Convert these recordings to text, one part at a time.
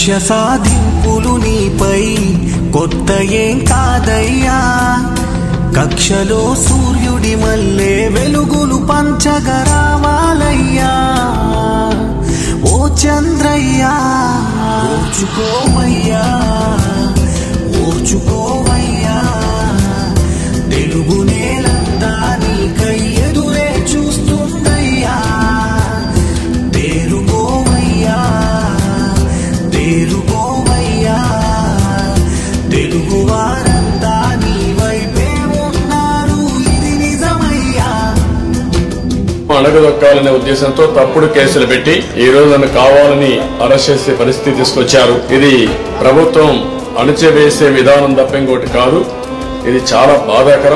కక్ష సాధింపులు నీపై కొత్త ఏం కాదయ్యా కక్షలో సూర్యుడి మల్లే వెలుగులు పంచగరావాలయ్యా ఓ చంద్రయ్యా ఓర్చుకోవయ్యా ఓర్చుకోవయ్యా తెలుగు నేలంతా నీకై ఎదురే చూస్తుందయ్యా తేరుకోవయ్యా తేరుకోవయ్యా తెలుగు వారంతా నీ వైపే ఉన్నారు ఇది నిజమయ్యా అణగదొక్కాలనే ఉద్దేశంతో తప్పుడు కేసులు పెట్టి ఈ రోజు నన్ను కావాలని అరెస్ట్ చేసే పరిస్థితి తీసుకొచ్చారు ఇది ప్రభుత్వం అణచివేసే విధానం తప్ప ఇంకోటి కాదు ఇది చాలా బాధాకరం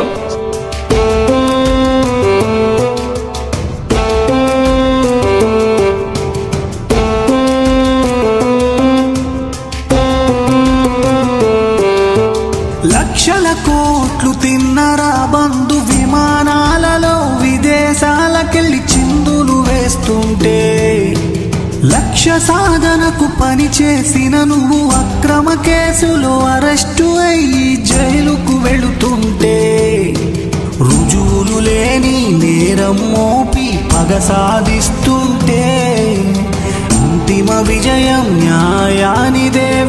లక్షల కోట్లు తిన్నరా బంధు విమానాలలో విదేశాలకెళ్ళి చిందులు వేస్తుంటే లక్ష్య సాధనకు పని చేసిన నువ్వు అక్రమ కేసులో అరెస్టు అయ్యి జైలుకు వెళుతుంటే రుజువులు లేని నేరం మోపి పగ సాధిస్తుంటే అంతిమ విజయం న్యాయానిదే